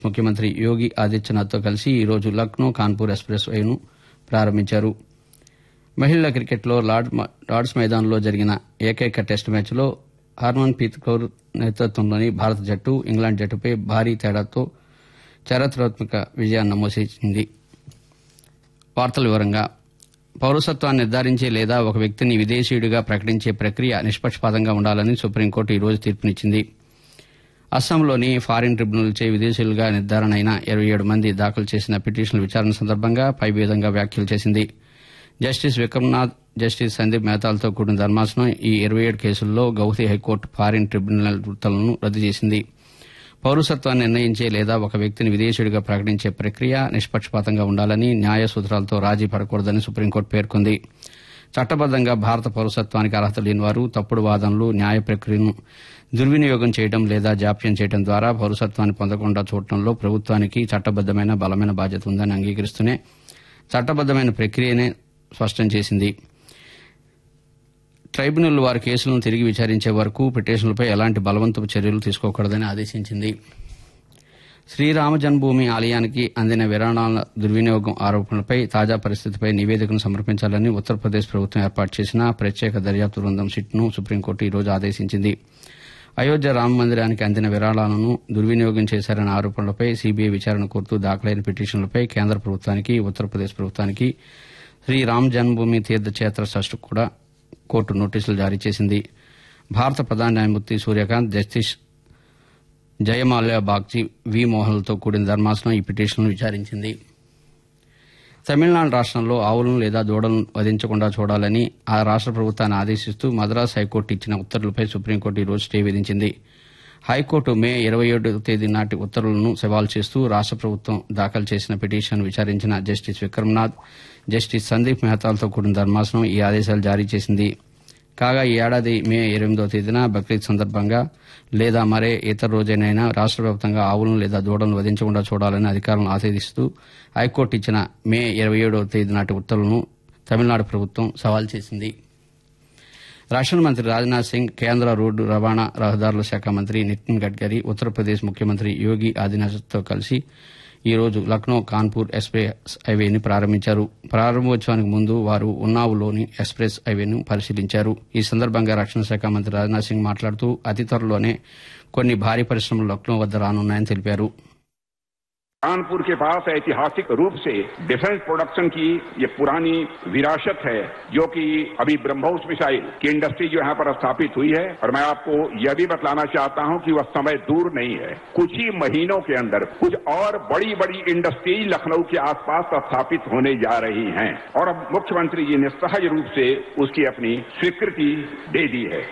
ముఖ్యమంత్రి యోగి ఆదిత్యనాథ్తో కలిసి ఈ రోజు లక్నో కాన్పూర్ ఎక్స్ప్రెస్ వేను ప్రారంభించారు మహిళల క్రికెట్లో లార్డ్స్ మైదానంలో జరిగిన ఏకైక టెస్టు మ్యాచ్లో హర్మన్ ప్రీత్ కౌర్ నేతృత్వంలోని భారత జట్టు ఇంగ్లాండ్ జట్టుపై భారీ తేడాతో చారిత్రాత్మక విజయాన్ని నమోదు చేసింది వార్తల వివరంగా పౌరసత్వాన్ని నిర్ధారించే లేదా ఒక వ్యక్తిని విదేశీయుడిగా ప్రకటించే ప్రక్రియ నిష్పక్షపాతంగా ఉండాలని సుప్రీంకోర్టు ఈ రోజు తీర్పునిచ్చింది అస్సాంలోని ఫారిన్ ట్రిబ్యునల్చే విదేశీయులుగా నిర్ధారణ అయిన ఇరవై ఏడు మంది దాఖలు చేసిన పిటిషన్ల విచారణ సందర్భంగా పై విధంగా వ్యాఖ్యలు చేసింది జస్టిస్ విక్రమ్నాథ్ జస్టిస్ సందీప్ మెహతాలతో కూడిన ధర్మాసనం ఈ ఇరవై ఏడు కేసుల్లో గౌహతి హైకోర్టు ఫారిన్ ట్రిబ్యునల్ వృత్తులను రద్దు చేసింది పౌరసత్వాన్ని నిర్ణయించే లేదా ఒక వ్యక్తిని విదేశీయుడిగా ప్రకటించే ప్రక్రియ నిష్పక్షపాతంగా ఉండాలని న్యాయ సూత్రాలతో రాజీ పడకూడదని సుప్రీంకోర్టు పేర్కొంది చట్టబద్దంగా భారత పౌరసత్వానికి అర్హత లేని వారు తప్పుడు వాదనలు న్యాయ ప్రక్రియను దుర్వినియోగం చేయడం లేదా జాప్యం చేయడం ద్వారా పౌరసత్వాన్ని పొందకుండా చూడటంలో ప్రభుత్వానికి చట్టబద్దమైన బలమైన బాధ్యత ఉందని అంగీకరిస్తూనే చట్టబద్దమైన ప్రక్రియనే స్పష్టం చేసింది ట్రైబ్యునల్ వారి కేసులను తిరిగి విచారించే వరకు పిటిషన్లపై ఎలాంటి బలవంతపు చర్యలు తీసుకోకూడదని ఆదేశించింది శ్రీరామ జన్మభూమి ఆలయానికి అందిన విరాళాల దుర్వినియోగం ఆరోపణలపై తాజా పరిస్థితిపై నివేదికను సమర్పించాలని ఉత్తరప్రదేశ్ ప్రభుత్వం ఏర్పాటు చేసిన ప్రత్యేక దర్యాప్తు బృందం సిట్ను సుప్రీంకోర్టు ఈ రోజు ఆదేశించింది అయోధ్య రామ మందిరానికి అందిన విరాళాలను దుర్వినియోగం చేశారనే ఆరోపణలపై సీబీఐ విచారణ కోరుతూ దాఖలైన పిటిషన్లపై కేంద్ర ప్రభుత్వానికి ఉత్తరప్రదేశ్ ప్రభుత్వానికి శ్రీ రామ్ జన్మభూమి తీర్థక్షేత్ర ట్రస్ట్ కూడా కోర్టు నోటీసులు జారీ చేసింది భారత ప్రధాన న్యాయమూర్తి సూర్యకాంత్ జస్టిస్ జయమాల్యా బాగ్చి వి మోహన్లతో కూడిన ధర్మాసనం ఈ పిటిషన్ను విచారించింది తమిళనాడు రాష్టంలో ఆవులను లేదా దూడలను వధించకుండా చూడాలని ఆ రాష్ట ప్రభుత్వాన్ని ఆదేశిస్తూ మద్రాసు హైకోర్టు ఇచ్చిన ఉత్తర్వులపై సుప్రీంకోర్టు ఈ రోజు స్టే విధించింది హైకోర్టు మే ఇరవై ఏడు తేదీ నాటి ఉత్తర్వులను సవాల్ చేస్తూ రాష్ట ప్రభుత్వం దాఖలు చేసిన పిటిషన్ విచారించిన జస్టిస్ విక్రమ్నాథ్ జస్టిస్ సందీప్ మెహతాలతో కూడిన ధర్మాసనం ఈ ఆదేశాలు జారీ చేసింది కాగా ఈ ఏడాది మే ఎనిమిదో తేదీన బక్రీద్ సందర్భంగా లేదా మరే ఇతర రోజైనైనా రాష్ట వ్యాప్తంగా ఆవులను లేదా దూడలను వధించకుండా చూడాలని అధికారులను ఆదేశిస్తూ హైకోర్టు ఇచ్చిన మే ఇరవై ఏడవ తేదీ నాటి ఉత్తర్వులను తమిళనాడు ప్రభుత్వం సవాల్ చేసింది రక్షణ మంత్రి రాజ్నాథ్ సింగ్ కేంద్ర రోడ్డు రవాణా రహదారుల శాఖ మంత్రి నితిన్ గడ్కరీ ఉత్తరప్రదేశ్ ముఖ్యమంత్రి యోగి ఆదిత్యనాథ్తో కలిసి ఈ రోజు లక్నో కాన్పూర్ ఎక్స్ప్రెస్ హైవేని ప్రారంభించారు ప్రారంభోత్సవానికి ముందు వారు ఉన్నావ్లోని ఎక్స్ప్రెస్ హైవేను పరిశీలించారు ఈ సందర్భంగా రక్షణ శాఖ మంత్రి రాజ్నాథ్ సింగ్ మాట్లాడుతూ అతి త్వరలోనే కొన్ని భారీ పరిశ్రమలు లక్నో వద్ద రానున్నాయని తెలిపారు कानपुर के पास ऐतिहासिक रूप से डिफेंस प्रोडक्शन की ये पुरानी विरासत है जो कि अभी ब्रह्मोस मिसाइल की इंडस्ट्री जो यहाँ पर स्थापित हुई है और मैं आपको यह भी बतलाना चाहता हूं कि वह समय दूर नहीं है कुछ ही महीनों के अंदर कुछ और बड़ी बड़ी इंडस्ट्रीज लखनऊ के आसपास स्थापित होने जा रही हैं और अब मुख्यमंत्री जी ने सहज रूप से उसकी अपनी स्वीकृति दे दी है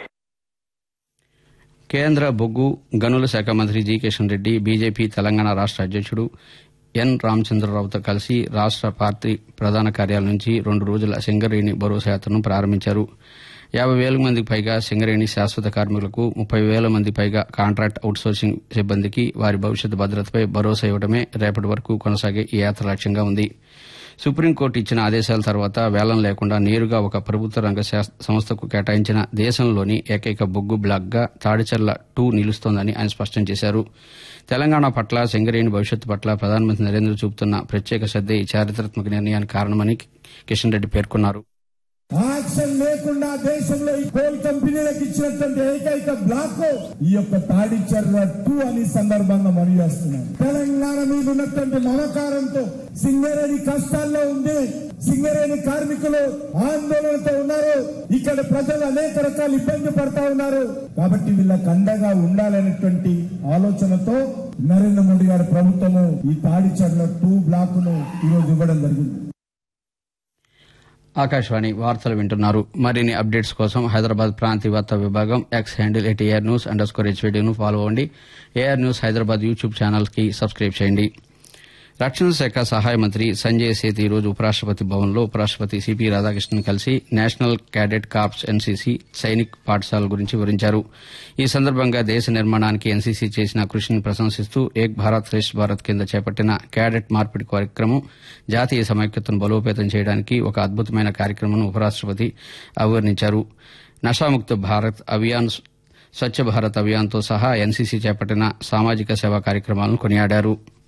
కేంద్ర బొగ్గు గనుల శాఖ మంత్రి జి కిషన్ రెడ్డి బీజేపీ తెలంగాణ రాష్ట అధ్యక్షుడు ఎన్ రామచంద్రరావుతో కలిసి రాష్ట పార్టీ ప్రధాన కార్యాలయం నుంచి రెండు రోజుల సింగరేణి భరోసా యాత్రను ప్రారంభించారు యాబై వేల మందికి పైగా సింగరేణి శాశ్వత కార్మికులకు ముప్పై వేల మంది పైగా కాంట్రాక్ట్ అవుట్సోర్సింగ్ సిబ్బందికి వారి భవిష్యత్ భద్రతపై భరోసా ఇవ్వడమే రేపటి వరకు కొనసాగే ఈ యాత్ర లక్ష్యంగా ఉంది సుప్రీంకోర్టు ఇచ్చిన ఆదేశాల తర్వాత వేలం లేకుండా నేరుగా ఒక ప్రభుత్వ రంగ సంస్థకు కేటాయించిన దేశంలోని ఏకైక బొగ్గు బ్లాక్గా తాడిచర్ల టూ నిలుస్తోందని ఆయన స్పష్టం చేశారు తెలంగాణ పట్ల సింగరేణి భవిష్యత్తు పట్ల ప్రధానమంత్రి నరేంద్ర చూపుతున్న ప్రత్యేక శ్రద్దే ఈ చారిత్రాత్మక నిర్ణయానికి కారణమని కిషన్ రెడ్డి పేర్కొన్నారు యాక్షన్ లేకుండా దేశంలో ఈ కోల్ కంపెనీలకు ఇచ్చినటువంటి ఏకైక బ్లాక్ ఈ యొక్క తాడిచర్ల టూ అని సందర్భంగా మనవి చేస్తున్నాను తెలంగాణ మీద ఉన్నటువంటి మమకారంతో సింగరేణి కష్టాల్లో ఉంది సింగరేణి కార్మికులు ఆందోళనతో ఉన్నారు ఇక్కడ ప్రజలు అనేక రకాల ఇబ్బంది పడతా ఉన్నారు కాబట్టి వీళ్ళకి అండగా ఉండాలనేటువంటి ఆలోచనతో నరేంద్ర మోడీ గారి ప్రభుత్వము ఈ తాడిచర్ల టూ బ్లాక్ ను ఈరోజు ఇవ్వడం జరిగింది ఆకాశవాణి వార్తలు వింటున్నారు మరిన్ని అప్డేట్స్ కోసం హైదరాబాద్ ప్రాంతీయ వార్తా విభాగం X handle at AR news underscore హెచ్వీడీను ఫాలో అవ్వండి AR news Hyderabad YouTube channel కి సబ్స్క్రైబ్ చేయండి రక్షణ శాఖ సహాయ మంత్రి సంజయ్ సేత్ ఈ రోజు ఉపరాష్టపతి భవన్లో ఉపరాష్టపతి సిపి రాధాకృష్ణన్ కలిసి national cadet corps NCC Sainik పాఠశాల గురించి వివరించారు ఈ సందర్భంగా దేశ నిర్మాణానికి ఎన్సీసీ చేసిన కృషిని ప్రశంసిస్తూ ఏక్ భారత్ శ్రేష్ఠ భారత్ కింద చేపట్టిన క్యాడెట్ మార్పిడి కార్యక్రమం జాతీయ సమైక్యతను బలోపేతం చేయడానికి ఒక అద్భుతమైన కార్యక్రమం ఉపరాష్టపతి అభివర్ణించారు నషాముక్త భారత్ అభియాన్ స్వచ్ఛ భారత్ అభియాన్తో సహా ఎన్సీసీ చేపట్టిన సామాజిక సేవా కార్యక్రమాలను కొనియాడారు